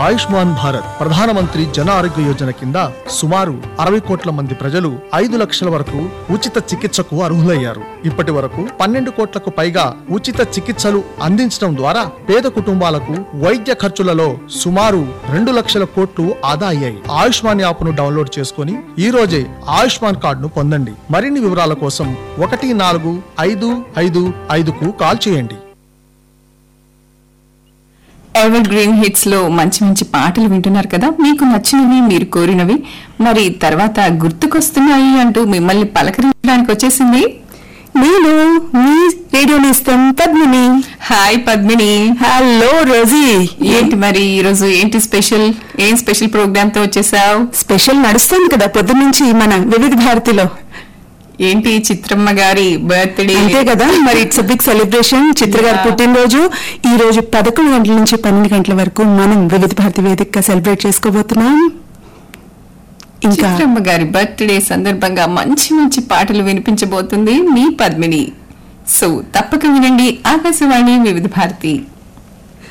ఆయుష్మాన్ భారత్ ప్రధానమంత్రి జన ఆరోగ్య యోజన కింద సుమారు అరవై కోట్ల మంది ప్రజలు ఐదు లక్షల వరకు ఉచిత చికిత్సకు అర్హులయ్యారు ఇప్పటి వరకు పన్నెండు కోట్లకు పైగా ఉచిత చికిత్సలు అందించడం ద్వారా పేద కుటుంబాలకు వైద్య ఖర్చులలో సుమారు రెండు లక్షల కోట్లు ఆదా అయ్యాయి ఆయుష్మాన్ యాప్ను డౌన్లోడ్ చేసుకుని ఈ రోజే ఆయుష్మాన్ కార్డును పొందండి మరిన్ని వివరాల కోసం ఒకటి నాలుగు ఐదు ఐదు ఐదుకు కాల్ చేయండి ఎవర్ గ్రీన్ హిట్స్ లో మంచి మంచి పాటలు వింటున్నారు కదా మీకు నచ్చినవి మీరు కోరినవి మరి తర్వాత గుర్తుకొస్తున్నాయి అంటూ మిమ్మల్ని పలకరించడానికి వచ్చేసింది నేను మీ రేడియో నేస్తం Padmini hi Padmini hello Rosy ఏంటి మరి ఈ రోజు ఏంటి స్పెషల్ ఏం స్పెషల్ ప్రోగ్రామ్ తో వచ్చేసావు స్పెషల్ నడుస్తుంది కదా పొద్దు నుంచి మన వివిధ భారతిలో ఏంటి చిత్రమ్మ గారి బర్త్డే అంతే కదా మరి ఇట్స్ బిగ్ సెలబ్రేషన్ చిత్ర గారి Yeah. పుట్టినరోజు ఈ రోజు పదకొండు గంటల నుంచి పన్నెండు గంటల వరకు మనం వివిధ భారతి వేదికగా సెలబ్రేట్ చేసుకోబోతున్నాం ఇంకా చిత్రమ్మ గారి బర్త్డే సందర్భంగా మంచి మంచి పాటలు వినిపించబోతుంది మీ పద్మిని సో తప్పక వినండి ఆకాశవాణి వివిధ భారతి